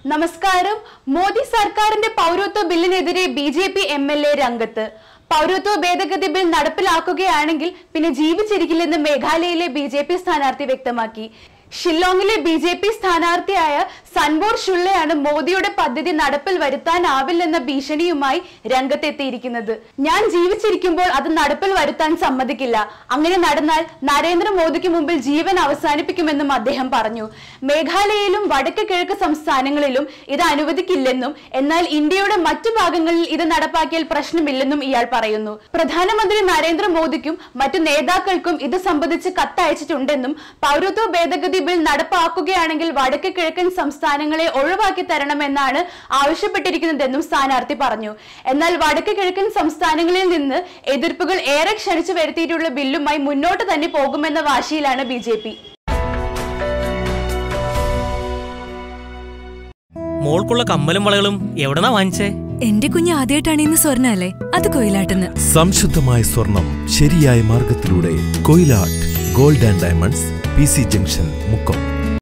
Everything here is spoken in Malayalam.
നമസ്കാരം മോദി സർക്കാരിന്റെ പൗരത്വ ബില്ലിനെതിരെ B J P M L A രംഗത്ത് പൗരത്വ ഭേദഗതി ബിൽ നടപ്പിലാക്കുകയാണെങ്കിൽ പിന്നെ ജീവിച്ചിരിക്കില്ലെന്ന് മേഘാലയയിലെ ബി ജെ പി സ്ഥാനാർത്ഥി വ്യക്തമാക്കി ഷില്ലോങ്ങിലെ ബി ജെ പി സ്ഥാനാർത്ഥിയായ സൻബോർ ഷുള്ളയാണ് മോദിയുടെ പദ്ധതി നടപ്പിൽ വരുത്താനാവില്ലെന്ന ഭീഷണിയുമായി രംഗത്തെത്തിയിരിക്കുന്നത് ഞാൻ ജീവിച്ചിരിക്കുമ്പോൾ അത് നടപ്പിൽ വരുത്താൻ സമ്മതിക്കില്ല അങ്ങനെ നടന്നാൽ നരേന്ദ്രമോദിക്ക് മുമ്പിൽ ജീവൻ അവസാനിപ്പിക്കുമെന്നും അദ്ദേഹം പറഞ്ഞു മേഘാലയയിലും വടക്ക് കിഴക്ക് സംസ്ഥാനങ്ങളിലും ഇത് അനുവദിക്കില്ലെന്നും എന്നാൽ ഇന്ത്യയുടെ മറ്റു ഭാഗങ്ങളിൽ ഇത് നടപ്പാക്കിയാൽ പ്രശ്നമില്ലെന്നും ഇയാൾ പറയുന്നു പ്രധാനമന്ത്രി നരേന്ദ്രമോദിക്കും മറ്റു നേതാക്കൾക്കും ഇത് സംബന്ധിച്ച് കത്തയച്ചിട്ടുണ്ടെന്നും പൗരത്വ ഭേദഗതി ബിൽ നടപ്പാക്കുകയാണെങ്കിൽ വടക്ക് കിഴക്കൻ സംസ്ഥാനങ്ങളെ ഒഴിവാക്കി തരണമെന്നാണ് ആവശ്യപ്പെട്ടിരിക്കുന്നതെന്നും സ്ഥാനാർത്ഥി പറഞ്ഞു എന്നാൽ വടക്ക് കിഴക്കൻ സംസ്ഥാനങ്ങളിൽ നിന്ന് എതിർപ്പുകൾ ഏറെ ക്ഷണിച്ചു വരുത്തിയിട്ടുള്ള ബില്ലുമായി മുന്നോട്ട് തന്നെ പോകുമെന്ന വാശിയിലാണ് ബി ജെ പി മോൾക്കുള്ള കമ്മലും വളകളും എവിടെന്നാ വാങ്ങിച്ചേ എന്റെ കുഞ്ഞ് ആദ്യമായിട്ടാണ് ഇന്ന് സ്വർണ്ണ അല്ലേ അത് കൊയിലാട്ടെന്ന് സംശുദ്ധമായ സ്വർണം ശരിയായ മാർഗത്തിലൂടെ Koyilatt gold and diamonds P C junction Mukkam